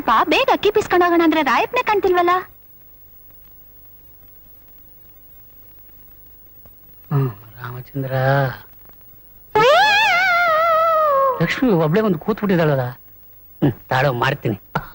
ಏನಪ್ಪ ಬೇಗ ಅಕ್ಕಿ ಪಿಸ್ಕೊಂಡು ಹೋಗೋಣ ಅಂದ್ರೆ ರಾಯಪ್ನೆ ಕಾಣ್ತಿಲ್ವಲ್ಲ ಹ್ಮ್ ರಾಮಚಂದ್ರ ಲಕ್ಷ್ಮಿ ಒಬ್ಳೆ ಒಂದು ಕೂತ್ ಬಿಟ್ಟಿದ್ದಾಳಲ್ಲ ಹ್ಮ್ ತಾಳೋ ಮಾಡ್ತೀನಿ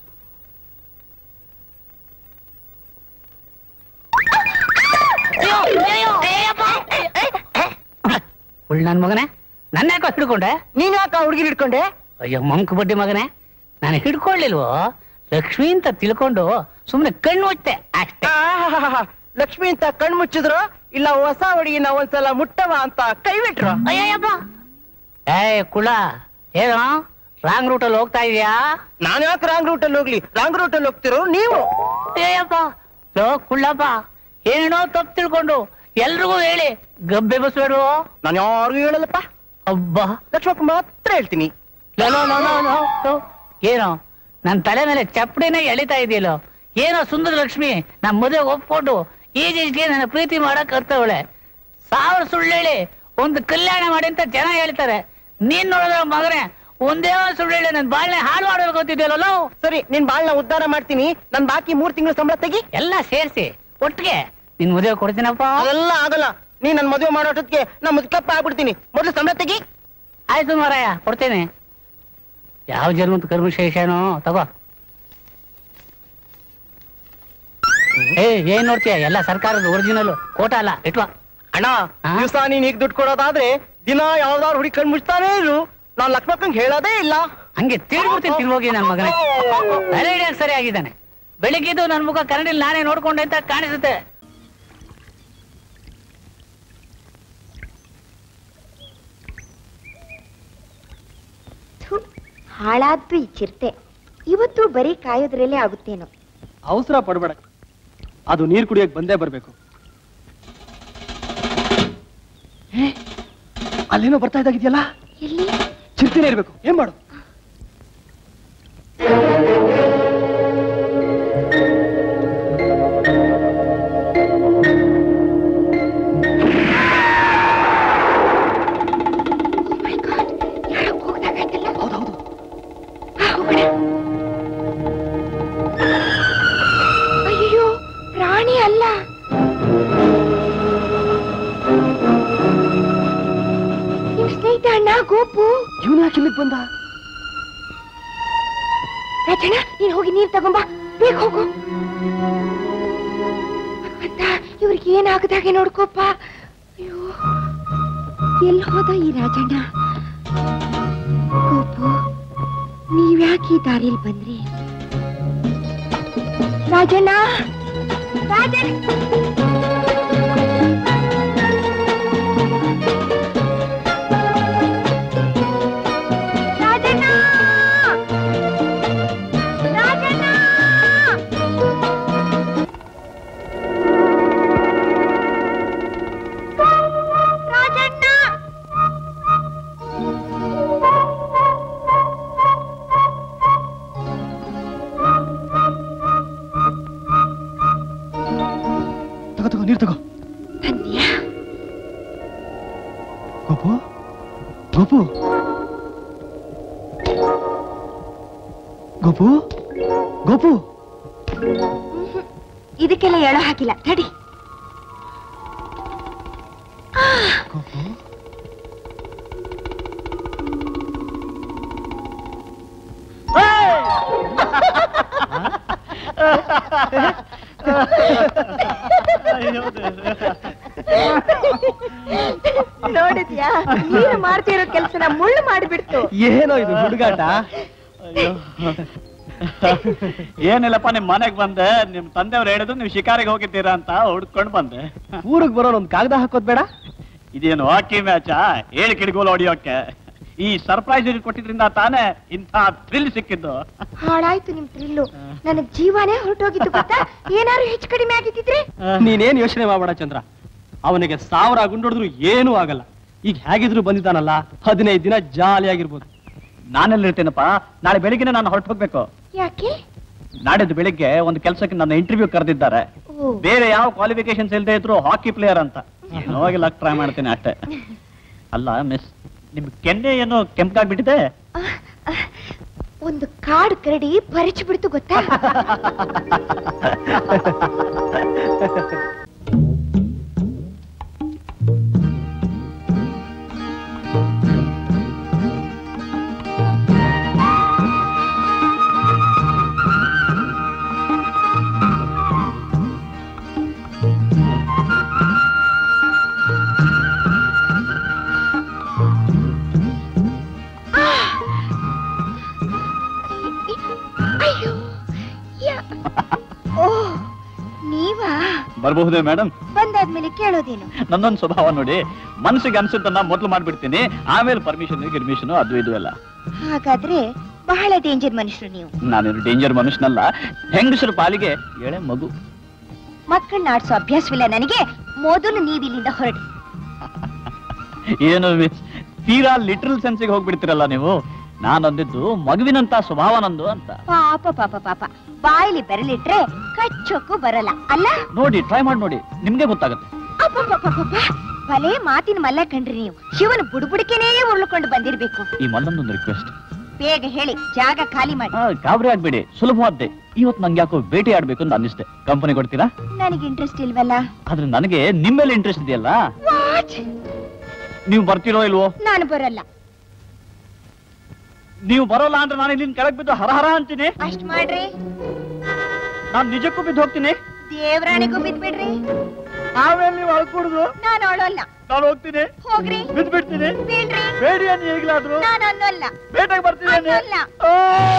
ಉಳ್ ನನ್ ಮಗನೇ ನನ್ನ ಯಾಕೋ ಹಿಡ್ಕೊಂಡೆ ನೀನ್ ಯಾಕ ಹುಡುಗಿ ಹಿಡ್ಕೊಂಡೆ ಅಯ್ಯೋ ಮಂಕ್ ಬಡ್ಡಿ ಮಗನೇ ನಾನು ಹಿಡ್ಕೊಳ್ಳಿಲ್ವೋ ಲಕ್ಷ್ಮಿ ಅಂತ ತಿಳ್ಕೊಂಡು ಸುಮ್ಮನೆ ಕಣ್ಣು ಮುಚ್ಚೆ ಅಷ್ಟೇ ಆಹಾಹಾಹಾ. ಲಕ್ಷ್ಮಿ ಅಂತ ಕಣ್ ಮುಚ್ಚಿದ್ರು ಇಲ್ಲ ಹೊಸ ಹುಡುಗಿನ ಒಂದ್ಸಲ ಮುಟ್ಟವ ಅಂತ ಕೈ ಬಿಟ್ರು ಅಯ್ಯಯ್ಯಪ್ಪ ಏಯ್ ಕುಳ ಏನೋ ರಾಂಗ್ ರೂಟಲ್ಲಿ ಹೋಗ್ತಾ ಇದೀಯಾ ನಾನು ಯಾಕೆ ರಾಂಗ್ ರೂಟ್ ಅಲ್ಲಿ ಹೋಗ್ಲಿ ರಾಂಗ್ ರೂಟ್ ಅಲ್ಲಿ ಹೋಗ್ತಿರೋ ನೀವು ಏಯಪ್ಪ ಲೋ ಕುಳ್ಳಪ್ಪ ಏನೋ ತಪ್ಪು ತಿಳ್ಕೊಂಡು ಎಲ್ರಿಗೂ ಹೇಳಿ ಗಬ್ಬೆ ಬಸ್ಬೇಡು ನಾನು ಯಾರಿಗೂ ಹೇಳಲ್ಲಪ್ಪ ಅಬ್ಬಾ ಲಕ್ಷ್ಮಕ್ಕ ಮಾತ್ರ ಹೇಳ್ತೀನಿ ಲೋ, ಲೋ, ಲೋ, ಲೋ, ಲೋ, ಲೋ. ಏನೋ ನನ್ ತಲೆ ಮೇಲೆ ಚಪ್ಪಡಿನೇ ಎಳಿತಾ ಇದೆಯಲ್ಲೋ ಏನೋ ಸುಂದರ ಲಕ್ಷ್ಮಿ ನಮ್ ಮದುವೆ ಒಪ್ಕೊಂಡು ಈಜಿಗೆ ನನ್ನ ಪ್ರೀತಿ ಮಾಡಕ್ ಕರ್ತವಳೆ ಸಾವಿರ ಸುಳ್ಳು ಹೇಳಿ ಒಂದು ಕಲ್ಯಾಣ ಮಾಡಿ ಅಂತ ಜನ ಹೇಳ್ತಾರೆ ನೀನ್ ನೋಡಿದ್ರ ಮಗನೇ ಒಂದೇ ಒಂದ್ ಸುಳ್ಳು ಹೇಳಿ ನನ್ ಬಾಳ್ನೆ ಹಾಳು ಮಾಡೋದು ಗೊತ್ತಿದೆಯಲ್ಲ ಸರಿ ನಿನ್ ಬಾಳ್ನ ಉದ್ಧಾರ ಮಾಡ್ತೀನಿ ನನ್ ಬಾಕಿ ಮೂರ್ ತಿಂಗಳು ಸಂಬಳ ತೆಗಿ ಎಲ್ಲ ಸೇರ್ಸಿ ಒಟ್ಟಿಗೆ ನಿನ್ ಮದುವೆ ಕೊಡ್ತೀನಪ್ಪ ಅದೆಲ್ಲ ಆಗಲ್ಲ ನೀ ನನ್ ಮದುವೆ ಮಾಡೋಟಕ್ಕೆ ನಾ ಮುದ್ಕಪ್ಪ ಆಗ್ಬಿಡ್ತೀನಿ ಮೊದ್ಲು ಸಂಬಳ ತೆಗಿ ಆಯ್ತು ಮಾರಾಯ ಕೊಡ್ತೇನೆ ಯಾವ ಜನ್ಮದ ಕರ್ಮಶೇಷನೋ ತಗೋ ಏ ಏನ್ ನೋಡ್ತೀಯ ಎಲ್ಲ ಸರ್ಕಾರದ ಒರಿಜಿನಲ್ ಕೋಟ ಅಲ್ಲ ಇಟ್ವಾ ಅಣ್ಣ ಹಾ? ದಿವಸ ನೀನ್ ಈಗ ದುಡ್ಡು ಕೊಡೋದಾದ್ರೆ ದಿನ ಯಾವ್ದಾದ್ರು ಹುಡುಗಿ ಕಣ್ ಮುಚ್ತಾನೇ ಇರು ನಾನ್ ಲಕ್ಷ್ಮಕ್ಕಂಗ್ ಹೇಳೋದೇ ಇಲ್ಲ ಹಂಗೆ ತಿಳ್ಬಿಡ್ತೀನಿ ತಿಳ್ಹೋಗಿ ನನ್ ಮಗನೇ ತಲೆ ಹಿಡಿಯಕ್ ಸರಿ ಆಗಿದ್ದಾನೆ ಬೆಳಿಗ್ಗೆದ್ದು ನನ್ ಮುಖ ಕನ್ನಡಿಲಿ ನಾನೇ ನೋಡ್ಕೊಂಡೆ ಅಂತ ಕಾಣಿಸುತ್ತೆ ಥು, ಹಾಳಾದ್ದು ಈ ಚಿರತೆ ಇವತ್ತು ಬರೀ ಕಾಯೋದ್ರಲ್ಲೇ ಆಗುತ್ತೇನೋ ಅವಸರ ಪಡ್ಬೇಡ ಅದು ನೀರ್ ಕುಡಿಯಕ್ ಬಂದೇ ಬರ್ಬೇಕು ಏ, ಅಲ್ಲೇನೋ ಬರ್ತಾ ಇದ್ದಾಗಿದ್ಯಲ್ಲ ಎಲ್ಲಿ ಚಿರ್ತಿನೇ ಇರ್ಬೇಕು ಏನ್ ಮಾಡು Oh my God, ಯಾರೋ ಹೋಗ್ದಾಗಾಯ್ತಲ್ಲ ಹೌದೌದು ಆ, ಹೋಗೋಣ. ಅಯ್ಯೋ ಪ್ರಾಣಿ ಅಲ್ಲ ನಿಮ್ ಸ್ನೇಹಿತ ಅಣ್ಣ ಗೋಪು ಇವನು ಯಾಕೆ ಇಲ್ಲಿಗೆ ಬಂದ ರಾಜಣ್ಣ ನೀನ್ ಹೋಗಿ ನೀರ್ ತಗೊಂಬ ಬೇಗ ಹೋಗು ಅಂತ ಇವ್ರಿಗೆ ಏನಾಗದಾಗೆ ನೋಡ್ಕೋಪ ಅಯ್ಯೋ ಎಲ್ಲಿ ಹೋದ ಈ ರಾಜಣ್ಣ ಗೋಪು ನೀವ್ಯಾಕೆ ಈ ದಾರಿಯಲ್ಲಿ ಬಂದ್ರಿ ರಾಜಣ್ಣ ರಾಜಣ್ಣ ರಾಜಣ್ಣ ರಾಜಣ್ಣ ರಾಜಣ್ಣ ತಗೋ ತಗೋ ನೀರ್ ತಗೋ ತಂದ್ಯಾ ಗೋಪು ಗೋಪು ಗೋಪು ಗೋಪು ಇದಕ್ಕೆಲ್ಲ ಎಳೋ ಹಾಕಿಲ್ಲ ತಡಿ ಗೋಪು ನೋಡಿದ್ಯಾ ನೀನು ಮಾಡ್ತಿರೋ ಕೆಲ್ಸನ ಮುಳ್ಳು ಮಾಡಿಬಿಡ್ತು ಏನೋ ಇದು ಹುಡುಗಾಟ ಏನಿಲ್ಲಪ್ಪ ನಿಮ್ ಮನೆಗ್ ಬಂದೆ ನಿಮ್ ತಂದೆಯವ್ರು ಹೇಳಿದ್ರು ನೀವು ಶಿಕಾರಿಗೆ ಹೋಗಿದ್ದೀರಾ ಅಂತ ಹುಡ್ಕೊಂಡ್ ಬಂದೆ ಊರಿಗೆ ಬರೋನ್ ಒಂದ್ ಕಾಗದ ಹಾಕೋದ್ ಬೇಡ ಇದೇನು ಹಾಕಿ ಮ್ಯಾಚಾ ಹೇಳಿ ಕಿಡಿಗೋಲು ಹೊಡಿಯೋಕೆ ಈ ಸರ್ಪ್ರೈಸ್ ಕೊಟ್ಟಿದ್ರಿಂದ ತಾನೇ ಇಂಥ ಥ್ರಿಲ್ ಸಿಕ್ಕಿದ್ದು ಹಾಳಾಯ್ತು ನಿಮ್ ಥ್ರಿಲ್ಲು ನನಗ್ ಜೀವನೇ ಹೊರಟೋಗಿತ್ತು ಗೊತ್ತಾ ಏನಾರು ಹೆಚ್ಚು ಕಡಿಮೆ ಆಗಿದ್ದಿದ್ರೆ ನೀನೇನ್ ಯೋಚನೆ ಮಾಡಬೇಡ ಚಂದ್ರ ಅವನಿಗೆ ಸಾವಿರ ಗುಂಡೊಡಿದ್ರು ಏನೂ ಆಗಲ್ಲ ಈಗ ಹೇಗಿದ್ರು ಬಂದಿದ್ದಾನಲ್ಲ ಹದಿನೈದು ದಿನ ಜಾಲಿಯಾಗಿರ್ಬೋದು ನಾನೆಲ್ಲಿರ್ತೀನಪ್ಪ ನಾಳೆ ಬೆಳಿಗ್ಗೆ ನಾನು ಹೊರಟು ಹೋಗ್ಬೇಕು ಯಾಕೆ ನಾಡಿದ್ದು ಬೆಳಿಗ್ಗೆ ಒಂದು ಕೆಲಸಕ್ಕೆ ನನ್ನ ಇಂಟರ್ವ್ಯೂ ಕರೆದಿದ್ದಾರೆ ಓ ಬೇರೆ ಯಾವ ಕ್ವಾಲಿಫಿಕೇಶನ್ಸ್ ಇಲ್ಲದೆ ಇದ್ರು ಹಾಕಿ ಪ್ಲೇಯರ್ ಅಂತ ಏನೋ ಹೋಗಿ ಲಕ್ ಟ್ರೈ ಮಾಡ್ತೀನಿ ಅಷ್ಟೇ ಅಲ್ಲ ಮಿಸ್ ನಿಮ್ ಕೆನ್ನೆ ಏನೋ ಕೆಂಪಾಗ್ಬಿಟ್ಟಿದೆ ಒಂದು ಕಾಡು ಕರಡಿ ಪರಿಚಿ ಬಿಡ್ತು ಗೊತ್ತಾ ಅಯ್ಯೋ ಯಾ- ಓ ನೀವಾ ಬರಬಹುದೇ ಮೇಡಮ್ ಬಂದಾದ್ಮೇಲೆ ಕೇಳೋದೇನು ನನ್ನೊಂದು ಸ್ವಭಾವ ನೋಡಿ ಮನಸ್ಸಿಗೆ ಅನ್ಸುತ್ತನ್ನ ಮೊದಲು ಮಾಡ್ಬಿಡ್ತೀನಿ ಆಮೇಲೆ ಪರ್ಮಿಷನ್ ಗಿರ್ಮಿಷನ್ ಅದು ಇದು ಎಲ್ಲ ಹಾಗಾದ್ರೆ ಬಹಳ ಡೇಂಜರ್ ಮನುಷ್ಯರು ನೀವು ನಾನೇನು ಡೇಂಜರ್ ಮನುಷ್ಯನಲ್ಲ ಹೆಂಗಸರ ಪಾಲಿಗೆ ಎಳೆ ಮಗು ಮಕ್ಕಳನ್ನ ಆಡ್ಸೋ ಅಭ್ಯಾಸವಿಲ್ಲ ನನಗೆ ಮೊದಲು ನೀವಿಲ್ಲಿಂದ ಹೊರಡಿ ಏನು miss, ತೀರಾ ಲಿಟ್ರಲ್ ಸೆನ್ಸಿಗೆ ಹೋಗ್ಬಿಡ್ತೀರಲ್ಲ ನೀವು ನಾನೊಂದಿದ್ದು ಮಗುವಿನಂತ ಸ್ವಭಾವ ನಂದು ಅಂತ ಪಾಪ ಪಾಪ ಪಾಪ ಬಾಯಲ್ಲಿ ಬೆರಳಿಟ್ರೆ ಕಚ್ಚೋಕ್ಕೂ ಬರಲ್ಲ ಅಲ್ಲ ನೋಡಿ ಟ್ರೈ ಮಾಡಿ ನೋಡಿ ನಿಮ್ಗೆ ಗೊತ್ತಾಗುತ್ತೆ ಅಪ್ಪಪ್ಪಪ್ಪಪ್ಪಪ್ಪ, ಭಲೇ ಮಾತಿನ ಮಲ್ಲ ಕಂಡ್ರಿ ನೀವು ಶಿವನ ಬುಡುಬುಡಿಕೆನೇ ಉರುಳ್ಕೊಂಡು ಬಂದಿರ್ಬೇಕು ಈ ಮಲ್ಲೊಂದೊಂದು ರಿಕ್ವೆಸ್ಟ್ ಬೇಗ ಹೇಳಿ ಜಾಗ ಖಾಲಿ ಮಾಡಿ ಗಾಬರಿ ಆಗ್ಬೇಡಿ ಸುಲಭವಾದ್ದೆ ಇವತ್ತು ನಂಗೆ ಯಾಕೋ ಭೇಟಿ ಆಡ್ಬೇಕು ಅಂತ ಅನ್ನಿಸ್ತೆ ಕಂಪನಿ ಕೊಡ್ತೀರಾ ನನಗೆ ಇಂಟ್ರೆಸ್ಟ್ ಇಲ್ವಲ್ಲ ಆದ್ರೆ ನನಗೆ ನಿಮ್ಮೇಲೆ ಇಂಟ್ರೆಸ್ಟ್ ಇದೆಯಲ್ಲ ವಾಚ್ ನೀವು ಬರ್ತೀರೋ ಇಲ್ವೋ ನಾನು ಬರಲ್ಲ ನೀವು ಬರೋಲ್ಲ ಅಂದ್ರೆ ನಾನು ಇಲ್ಲಿಂದ ಕೆಳಗೆ ಬಿದ್ದು ಹರಹರ ಅಂತೀನಿ ಅಷ್ಟ್ ಮಾಡ್ರಿ ನಾನು ನಿಜಕ್ಕೂ ಬಿದ್ದು ಹೋಗ್ತೀನಿ ದೇವ್ರಾಣಿಗೂ ಬಿದ್ಬಿಡ್ರಿ ಆಮೇಲೆ ನೀವು ಅಳ್ಕೂಡುದು ನಾನು ಅವಳಲ್ಲ ನಾನು ಹೋಗ್ತೀನಿ ಹೋಗ್ರಿ ಬಿದ್ದು ಬಿಡ್ತೀನಿ ಬೀಳ್ರಿ ಬೇಡಿ ಅನ್ನು ಈಗಲಾದ್ರು ನಾನು ಅನ್ನೋಲ್ಲ ಬೇಟಾಗಿ ಬರ್ತೀನಿ ಅನ್ನಿ. ಅನ್ನೋಲ್ಲ ಆ!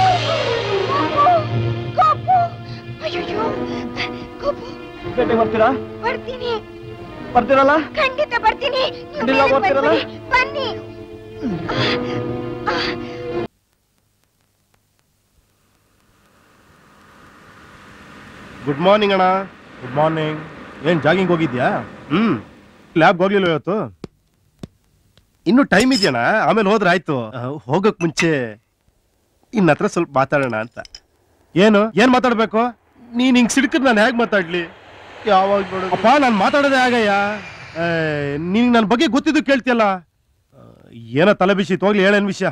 ಕೋಪು ಅಯ್ಯೋ ಕೋಪು ಬೇಟೆಗೆ ಬರ್ತೀರಾ ಬರ್ತೀನಿ ಬರ್ತೀರಲ್ಲ ಖಂಡಿತ ಬರ್ತೀನಿ ನೀವು ಖಂಡಿತ ಬೇಗ ಬರ್ತೀರಲ್ಲ? ಬಂದ್ಬಿಡಿ. ಬನ್ನಿ ಗುಡ್ ಮಾರ್ನಿಂಗ್ ಅಣ್ಣ ಗುಡ್ ಮಾರ್ನಿಂಗ್ ಏನ್ ಜಾಗಿಂಗ್ ಹೋಗಿದ್ಯಾ ಹ್ಮ್ ಲ್ಯಾಬ್ ಹೋಗ್ಲಿಲ್ಲ ಇವತ್ತು ಇನ್ನು ಟೈಮ್ ಇದೆಯಣ್ಣ ಆಮೇಲೆ ಹೋದ್ರೆ ಆಯ್ತು ಆ, ಹೋಗಕ್ ಮುಂಚೆ ಇನ್ನ ಹತ್ರ ಸ್ವಲ್ಪ ಮಾತಾಡೋಣ ಅಂತ ಏನು ಏನ್ ಮಾತಾಡ್ಬೇಕು ನೀನ್ ಹಿಂಗ್ ಸಿಡ್ಕದ್ ನಾನು ಹೇಗ್ ಮಾತಾಡ್ಲಿ ಯಾವಾಗ ನೋಡು ಅಪ್ಪ ನಾನು ಮಾತಾಡೋದೇ ಆಗಯ್ಯ ಏ, ನೀನ್ ನನ್ನ ಬಗ್ಗೆ ಗೊತ್ತಿದ್ದು ಕೇಳ್ತಿಯಲ್ಲ ಆ, ಏನೋ ತಲೆ ಬಿಸಿ ಹೋಗ್ಲಿ ಹೇಳೇನ್ ವಿಷಯ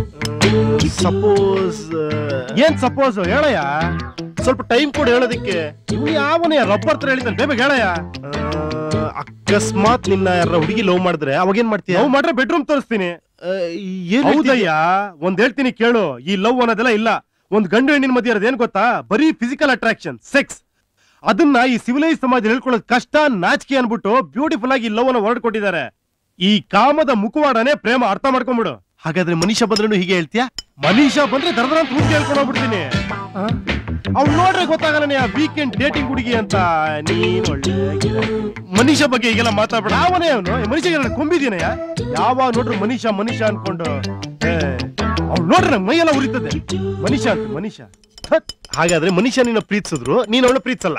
ಸಪೋಸ್ ಏನ್ ಸಪೋಸ್ ಹೇಳಯ್ಯ ಸ್ವಲ್ಪ ಟೈಮ್ ಕೊಡು ಹೇಳೋದಕ್ಕೆ ಇವ್ನು ಯಾವನೇ ರಬ್ಬರ್ ತರ ಹೇಳಿದ್ದಾನೆ ಬೇಗ ಹೇಳಯ್ಯ ಆ, ಅಕಸ್ಮಾತ್ ನಿನ್ನ ಯಾರ ಹುಡುಗಿ ಲವ್ ಮಾಡಿದ್ರೆ ಅವಾಗ ಏನ್ ಮಾಡ್ತೀಯ ಲವ್ ಮಾಡ್ರೆ ಬೆಡ್ರೂಮ್ ತೋರಿಸ್ತೀನಿ ಹೌದಯ್ಯ ಒಂದ್ ಹೇಳ್ತೀನಿ ಕೇಳು ಈ ಲವ್ ಅನ್ನೋದೆಲ್ಲ ಇಲ್ಲ ಒಂದ್ ಗಂಡು ಹೆಣ್ಣಿನ ಮಧ್ಯೆ ಇರೋದು ಏನ್ ಗೊತ್ತಾ ಬರೀ ಫಿಸಿಕಲ್ ಅಟ್ರಾಕ್ಷನ್ ಸೆಕ್ಸ್ ಅದನ್ನ ಈ ಸಿವಿಲೈಸ್ ಸಮಾಜ ಹೇಳ್ಕೊಳ್ಳೋದು ಕಷ್ಟ ನಾಚಿಕೆ ಅನ್ಬಿಟ್ಟು ಬ್ಯೂಟಿಫುಲ್ ಆಗಿ ಲವ್ ಅನ್ನ ವರ್ಡ್ ಕೊಟ್ಟಿದ್ದಾರೆ ಈ ಕಾಮದ ಮುಖವಾಡನೆ ಪ್ರೇಮ ಅರ್ಥ ಮಾಡ್ಕೊಂಬಿಡು ಹಾಗಾದ್ರೆ ಮನೀಷ ಬಂದ್ರೂ ಹೀಗೆ ಹೇಳ್ತೀಯಾ ಮನೀಷ ಬಂದ್ರೆ ದರದರ ಅಂತ ಊಟ ಹೇಳ್ಕೊಂಡು ಹೋಗ್ಬಿಡ್ತೀನಿ ಅವ್ಳು ನೋಡ್ರೆ ಗೊತ್ತಾಗಲ್ಲ ಆ ವೀಕೆಂಡ್ ಡೇಟಿಂಗ್ ಹುಡುಗಿ ಅಂತ ನೀನ್ ಒಳ್ಳೆ ಮನೀಷ ಬಗ್ಗೆ ಈಗೆಲ್ಲ ಮಾತಾಡ್ಬೇಡ ಯಾವನೇ ಅವನು ಮನುಷ್ಯ ಕೊಂಬಿದೀನಯ್ಯ ಯಾವಾಗ ನೋಡ್ರು ಮನೀಷ ಮನೀಷ ಅನ್ಕೊಂಡು ಅವ್ಳು ನೋಡ್ರೆ ನಂಗ್ ಮೈಯೆಲ್ಲ ಉರಿತದೆ ಮನೀಷ ಅಂತ ಮನೀಷ ಥತ್. ಹಾಗಾದ್ರೆ ಮನುಷ್ಯ ನಿನ್ನ ಪ್ರೀತಿಸಿದ್ರು ನೀನ್ ಅವಳು ಪ್ರೀತಿಸಲ್ಲ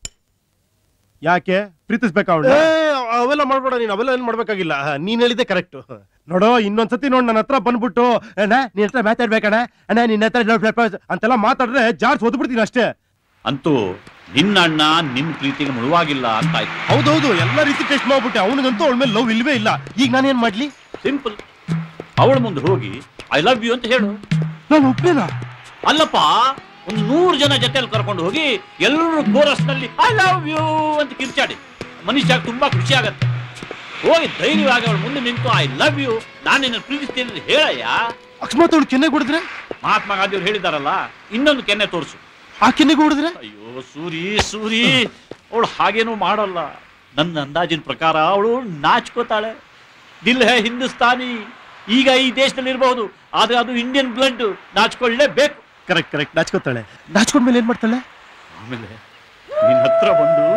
ಯಾಕೆ ಪ್ರೀತಿಸ್ಬೇಕಾ ಅವಳು ಅವೆಲ್ಲ ಮಾಡ್ಬೇಡ ನೀನ್ ಅವೆಲ್ಲ ಏನ್ ಮಾಡ್ಬೇಕಾಗಿಲ್ಲ ಹ, ನೀನ್ ಹೇಳಿದೆ ಕರೆಕ್ಟ್ ನೋಡೋ ಇನ್ನೊಂದ್ಸತಿ ನೋಡ್ ನನ್ನ ಹತ್ರ ಬಂದ್ಬಿಟ್ಟು ಅಣ್ಣ ನಿನ್ ಹತ್ರ ಮಾತಾಡ್ಬೇಕಣ್ಣ ಅಣ್ಣ ನಿನ್ನ ಹತ್ರ love proposal ಅಂತೆಲ್ಲ ಮಾತಾಡ್ರೆ ಜಾರ್ಜ್ ಓದ್ಬಿಡ್ತೀನಿ ಅಷ್ಟೇ ಅಂತೂ ನಿನ್ನ ಅಣ್ಣ ನಿನ್ ಪ್ರೀತಿಗೆ ಮುಳುವಾಗಿಲ್ಲ ಅಂತ ಆಯ್ತು ಹೌದೌದು ಎಲ್ಲ ರೀತಿ ಟೆಸ್ಟ್ ಮಾಡ್ಬಿಟ್ಟೆ ಅವನಿಗಂತೂ ಅವಳ ಮೇಲೆ ಲವ್ ಇಲ್ವೇ ಇಲ್ಲ ಈಗ ನಾನೇನ್ ಮಾಡ್ಲಿ ಸಿಂಪಲ್ ಅವಳ ಮುಂದೆ ಹೋಗಿ ಐ ಲವ್ ಯು ಅಂತ ಹೇಳು ನಾನು ಒಪ್ಲೇನಾ ಅಲ್ಲಪ್ಪ ಒಂದು ನೂರು ಜನ ಜೊತೆಲಿ ಕರ್ಕೊಂಡು ಹೋಗಿ ಎಲ್ಲರೂ ಕೋರಸ್ ನಲ್ಲಿ ಐ ಲವ್ ಯು ಅಂತ ಕಿರ್ಚಾಡಿ ಮನುಷ್ಯ ತುಂಬಾ ಖುಷಿ ಆಗತ್ತೆ ಹೋಗಿ ಧೈರ್ಯವಾಗಿ ಅವಳ ಮುಂದೆ ನಿಂತು ಐ ಲವ್ ಯು ನಾನು ನಿನ್ನ ಪ್ರೀತಿಸ್ತೀನಿ ಅಂತ ಹೇಳಯ್ಯ ಅಕಸ್ಮಾತ್ ಅವಳು ಕೆನ್ನೆ ಹೊಡೆದ್ರೆ ಮಹಾತ್ಮ ಗಾಂಧಿ ಅವ್ರು ಹೇಳಿದಾರಲ್ಲ ಇನ್ನೊಂದು ಕೆನ್ನೆ ತೋರಿಸು ಆ ಕೆನ್ನೆಗೆ ಹೊಡೆದ್ರೆ ಅಯ್ಯೋ ಸೂರಿ ಸೂರಿ ಅವಳು ಹಾಗೇನೂ ಮಾಡಲ್ಲ ನನ್ನ ಅಂದಾಜಿನ ಪ್ರಕಾರ ಅವಳು ನಾಚ್ಕೋತಾಳೆ ದಿಲ್ ಹೇ ಹಿಂದೂಸ್ತಾನಿ ಈಗ ಈ ದೇಶದಲ್ಲಿ ಇರಬಹುದು ಆದ್ರೆ ಅದು ಇಂಡಿಯನ್ ಬ್ಲಡ್ ನಾಚ್ಕೊಳ್ಳೇಬೇಕು ಕರೆಕ್ಟ್ ಕರೆಕ್ಟ್ ನಾಚ್ಕೋತಾಳೆ ನಾಚ್ಕೊಂಡ್ಮೇಲೆ ಏನ್ ಮಾಡ್ತಾಳೆ ಆಮೇಲೆ ನಿನ್ನ ಹತ್ರ ಬಂದು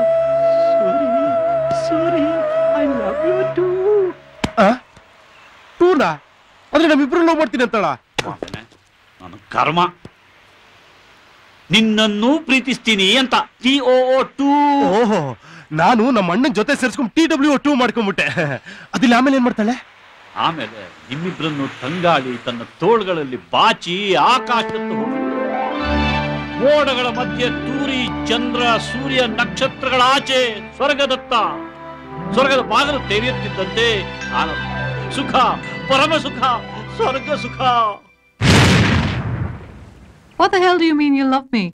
Suri I love you too ಆ ಟೂನಾ ಅಂದ್ರೆ ನಮ್ಮಿಬ್ರು ಲವ್ ಮಾಡ್ತೀನಿ ಅಂತಾಳ ನಾನು ಕರ್ಮ ನಿನ್ನನ್ನು ಪ್ರೀತಿಸ್ತೀನಿ ಅಂತ ಟಿ ಓ ಟೂ ಓಹೋ ನಾನು ನಮ್ಮ ಅಣ್ಣನ ಜೊತೆ ಸೇರ್ಸ್ಕೊಂಡು ಟಿ ಡಬ್ಲ್ಯೂ ಟೂ ಮಾಡ್ಕೊಂಡ್ಬಿಟ್ಟೆ ಅದಿಲ್ಲ ಆಮೇಲೆ ಏನ್ ಮಾಡ್ತಾಳೆ ಆಮೇಲೆ ನಿಮ್ಮಿಬ್ಬರನ್ನು ತಂಗಾಳಿ ತನ್ನ ತೋಳ್ಗಳಲ್ಲಿ ಬಾಚಿ ಆಕಾಶದತ್ತ ಹೋಗಿ ಮೋಡಗಳ ಮಧ್ಯೆ ತೂರಿ ಚಂದ್ರ ಸೂರ್ಯ ನಕ್ಷತ್ರಗಳ ಆಚೆ ಸ್ವರ್ಗದತ್ತ ಸ್ವರ್ಗದ ಬಾಗಿಲು ತೆರೆಯುತ್ತಿದ್ದಂತೆ ಆನಂದ ಸುಖ ಪರಮ ಸುಖ ಸ್ವರ್ಗ ಸುಖ What the hell do you mean you love me?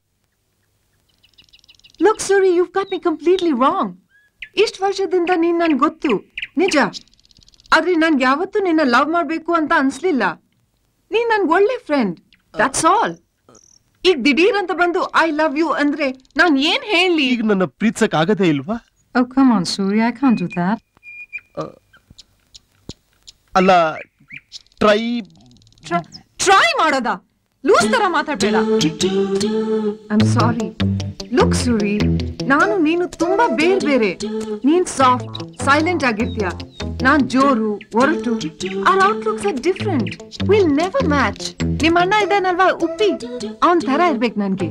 Look, Suri, you've got me completely wrong. ಇಷ್ಟು ವರ್ಷದಿಂದ ನೀನ್ ನನ್ ಗೊತ್ತು ನಿಜ ಆದ್ರೆ ನನ್ಗೆ ಯಾವತ್ತೂ ನಿನ್ನ ಲವ್ ಮಾಡ್ಬೇಕು ಅಂತ ಅನ್ಸ್ಲಿಲ್ಲ ನೀನ್ ನನ್ ಒಳ್ಳೆ ಫ್ರೆಂಡ್ ದಟ್ಸ್ ಆಲ್ ಈಗ ದಿಢೀರ್ ಅಂತ ಬಂದು ಐ ಲವ್ ಯು ಅಂದ್ರೆ ನಾನ್ ಏನ್ ಹೇಳಿ ಈಗ ನನ್ನ ಪ್ರೀತಿಸಕ್ ಆಗದೇ ಇಲ್ವಾ Oh, come on, Suri, I can't do that. ಅಲ್ಲ ಟ್ರೈ ಟ್ರೈ ಮಾಡೋದ ಲೂಸ್ ತರ ಮಾತಾಡ್ಬೇಡ ಐಮ್ ಸಾರಿ ಲುಕ್ ಸುರಿ ನಾನು ನೀನು ತುಂಬಾ ಬೇರೆ ಬೇರೆ ನೀನ್ ಸಾಫ್ಟ್ ಸೈಲೆಂಟ್ ಆಗಿರ್ತೀಯ ನಾನ್ ಜೋರು ಒರಟು are outlooks are different will never match ನಿಮ್ಮ ಅಣ್ಣ ಇದ್ದಾನಲ್ವಾ ಉಪ್ಪಿ ಅವನ್ ತರ ಇರ್ಬೇಕು ನನ್ಗೆ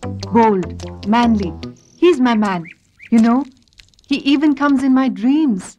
bold manly he's my man you know he even comes in my dreams